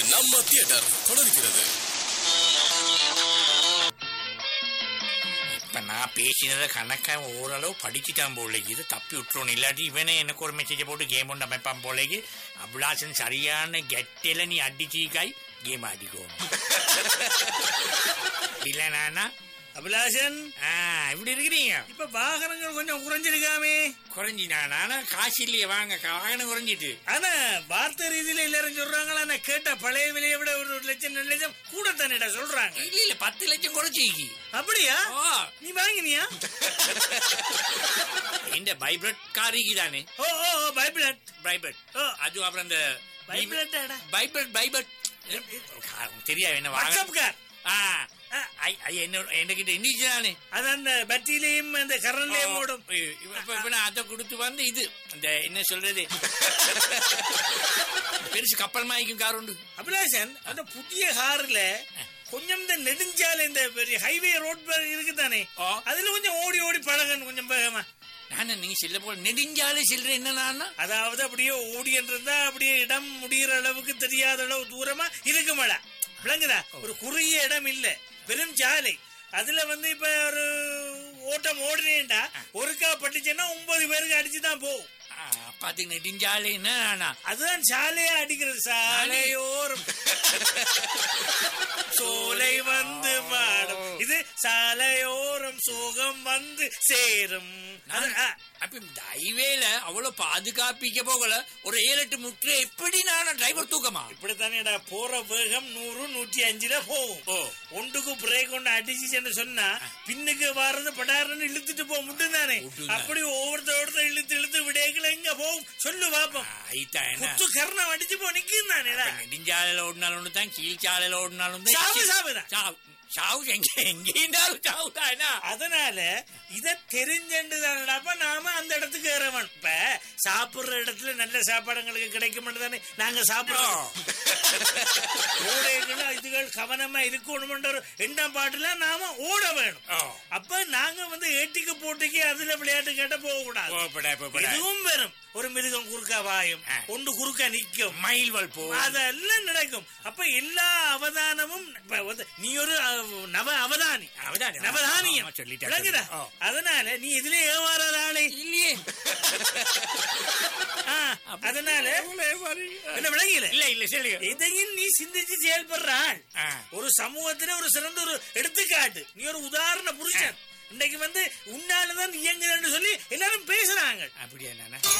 நம்ம தியேட்டர் தொடர்கிறது இப்ப நான் பேசினதை கணக்கா ஓரளவு படிச்சுட்டான் போலேக்கு இது தப்பி விட்டுருவோம் இல்லாட்டி இவனே எனக்கு ஒரு மெசேஜை போட்டு கேம் ஒன்று அமைப்பான் போலேக்கு அபிலாசன் சரியான கெட்டில நீ அடிச்சிக்காய் கேம் ஆடிக்கோணும் இல்ல நானா அபிலாஷன் ஆ, இப்படி இருக்கிறீங்க இப்ப வாகனங்கள் கொஞ்சம் குறைஞ்சிருக்காமே குறைஞ்சினா நானா காசு இல்லையே வாங்க கா- வாகனம் குறைஞ்சிட்டு ஆனா வார்த்தை ரீதியில எல்லாரும் சொல்றாங்களா நான் கேட்ட பழைய விலையை விட ஒரு லட்சம் ரெண்டு லட்சம் கூட தானேடா சொல்றாங்க இல்ல இல்ல பத்து லட்சம் குறைச்சிக்கு அப்படியா ஓ நீ வாங்கினியா இந்த பைப்ரட் காரிக்கு தானே ஓ ஓ ஓ பைபிளட் பைப்ரட் ஓ அது அப்புறம் இந்த பைபிளட்டாடா பைப்ரட் பைப்ரட் தெரியாது என்ன வாங்க வாட்ஸ்அப் கார் ஆ ஐ- ஐ, என்ன என்கிட்ட இருந்துச்சு தானே அது அந்த பேட்டரியிலையும் அந்த கரண்ட்லயும் ஓடும் இப்ப- இப்ப இப்ப நான் அதை கொடுத்து வந்து இது அந்த என்ன சொல்றது பெருசு கப்பல் மாய்க்கும் கார் உண்டு அபிலாஷன் அந்த புதிய கார்ல கொஞ்சம் இந்த நெடுஞ்சாலை இந்த பெரிய ஹைவே ரோட் இருக்குதானே ஆ. அதுல கொஞ்சம் ஓடி ஓடி பழகணும் கொஞ்சம் வேகமா நான் நீங்க செல்ல போல நெடுஞ்சாலை செல்ற என்னன்னா அதாவது அப்படியே ஓடின்னு இருந்தா அப்படியே இடம் முடிகிற அளவுக்கு தெரியாத அளவு தூரமா இருக்கு மழை விளங்குதா ஒரு குறுகிய இடம் இல்ல பெரும் சாலை அதுல வந்து இப்ப ஒரு ஓட்டம் ஓடுனேன்டா ஒருக்கா பட்டுச்சுன்னா ஒன்பது பேருக்கு அடிச்சு தான் போகும் பாத்து நெடுஞ்சாலை என்ன அதுதான் சாலையா அடிக்கிறது சாலையோரம் சோலை வந்து பாடும் இது சாலையோரம் சோகம் வந்து சேரும் அது, ஆ, அப்ப இந்த ஹைவேல அவ்வளவு பாதுகாப்பிக்க போகல ஒரு ஏழு எட்டு முற்று எப்படி நான் டிரைவர் தூக்கமா இப்படித்தானேடா போற வேகம் நூறு நூற்றி அஞ்சுல போகும் ஓ. ஒன்றுக்கு பிரேக் ஒன்று அடிச்சுன்னு சொன்னா பின்னுக்கு வர்றது படாருன்னு இழுத்துட்டு போக முடியும் தானே விட்டுங்க. அப்படி ஒவ்வொருத்த ஒருத்தர் இழுத்து இழுத்து விடையக்குள்ள எங்க போகும் சொல்லு பாப்போம் ஐத்தா என்ன குத்து கர்ணம் அடிச்சு போ நிக்கும் தானேடா நெடுஞ்சாலையில ஓடினாலும் ஒன்று தான் கீழ் சாலையில ஓடினாலும் சாவு, சாவுதான். சாவு சாவு எங்க எங்கேயும் சாவு தான் என்ன அதனால இத தெரிஞ்சுட்டு தானடாப்ப நாம அந்த இடத்துக்கு ஏறவன் இப்ப சாப்பிடுற இடத்துல நல்ல சாப்பாடுங்களுக்கு கிடைக்கும் தானே நாங்க சாப்பிடுறோம் ஓடைகள் இதுகள் கவனமா இருக்கணும்ன்ற ஒரு எண்ணம் பாட்டுல நாம ஓட வேணும் ஓ. அப்ப நாங்க வந்து ஏட்டிக்கு போட்டிக்கு அதுல விளையாட்டு கேட்ட போக கூடாது போப்படா போப்படா இதுவும் வரும் ஒரு மிருகம் குறுக்கா வாயும் ஆ. ஒன்று குறுக்கா நிக்கும் மயில் வல் போ அதெல்லாம் நடக்கும் அப்ப எல்லா அவதானமும் இப்ப வந்து நீ ஒரு அஹ், நவ அவதானி அவதானி. நவதானியம் ஆமா, சொல்லிட்டேன், விளங்குதா? ஓ. அதனால நீ இதுல ஏமாறாத ஆளே இல்லையே ஆ, அதனால என்ன விளங்கல இல்ல இல்ல சொல்லுங்க இதையும் நீ சிந்திச்சு செயல்படுற ஆள் ஆ. ஒரு சமூகத்துல ஒரு சிறந்த ஒரு எடுத்துக்காட்டு நீ ஒரு உதாரண புருஷன் இன்னைக்கு வந்து உன்னாலதான் இயங்குதுன்னு சொல்லி எல்லாரும் பேசுறாங்க அப்படியா நானா